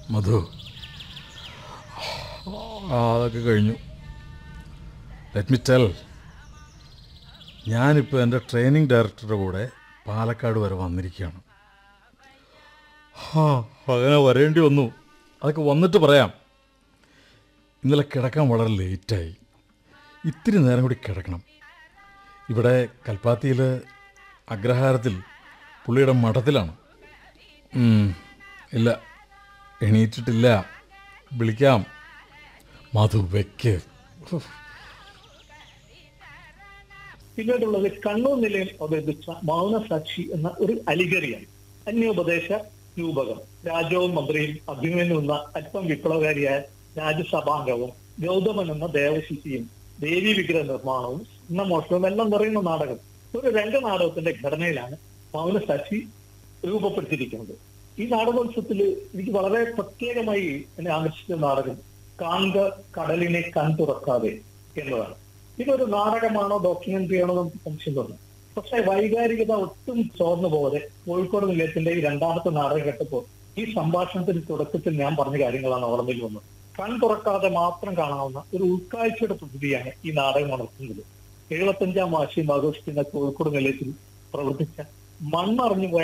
മധു ആ, അതൊക്കെ കഴിഞ്ഞു ലെറ്റ് മി ടെൽ ഞാനിപ്പോൾ എൻ്റെ ട്രെയിനിങ് ഡയറക്ടറുടെ കൂടെ പാലക്കാട് വരെ വന്നിരിക്കുകയാണ് ഹാ അങ്ങനെ വരേണ്ടി വന്നു അതൊക്കെ വന്നിട്ട് പറയാം ഇന്നലെ കിടക്കാൻ വളരെ ലേറ്റായി ഇത്തിരി നേരം കൂടി കിടക്കണം ഇവിടെ കൽപ്പാത്തിയിൽ അഗ്രഹാരത്തിൽ പുള്ളിയുടെ മഠത്തിലാണ് ഉം, ഇല്ല എണീറ്റിട്ടില്ല വിളിക്കാം മധു വെക്ക് ഉഫ്. പിന്നീടുള്ളത് കണ്ണൂർ നിലയം അവതരിപ്പിച്ച മൗനസാക്ഷി എന്ന ഒരു അലിഗറിയാണ് അന്യോപദേശ രൂപകം രാജാവും മന്ത്രിയും അഭിമന്യുന്ന അല്പം വിപ്ലവകാരിയായ രാജ്യസഭാംഗവും ഗൗതമൻ എന്ന ദേവശിശിയും ദേവി വിഗ്രഹ നിർമ്മാണവും സ്വർണ്ണമോഷണവും എല്ലാം നിറയുന്ന നാടകം ഒരു രംഗനാടകത്തിന്റെ ഘടനയിലാണ് മൗനസാക്ഷി രൂപപ്പെടുത്തിയിരിക്കുന്നത് ഈ നാടകോത്സവത്തിൽ എനിക്ക് വളരെ പ്രത്യേകമായി എന്നെ ആകർഷിച്ച നാടകം കാൺക കടലിനെ കൺ തുറക്കാതെ എന്നതാണ് ഇതൊരു നാടകമാണോ ഡോക്യുമെന്ററി ആണോ നമുക്ക് സംശയം തോന്നും പക്ഷെ വൈകാരികത ഒട്ടും ചോർന്നു പോകാതെ കോഴിക്കോട് നിലയത്തിന്റെ ഈ രണ്ടാമത്തെ നാടകം കേട്ടപ്പോൾ ഈ സംഭാഷണത്തിന്റെ തുടക്കത്തിൽ ഞാൻ പറഞ്ഞ കാര്യങ്ങളാണ് ഓർമ്മയിൽ വന്നത് കൺ തുറക്കാതെ മാത്രം കാണാവുന്ന ഒരു ഉൾക്കാഴ്ചയുടെ പ്രകൃതിയാണ് ഈ നാടകം നടത്തുന്നത് എഴുപത്തഞ്ചാം വാർഷികം ആഘോഷിക്കുന്ന കോഴിക്കോട് നിലയത്തിൽ പ്രവർത്തിച്ച മണ്ണറിഞ്ഞു പോയ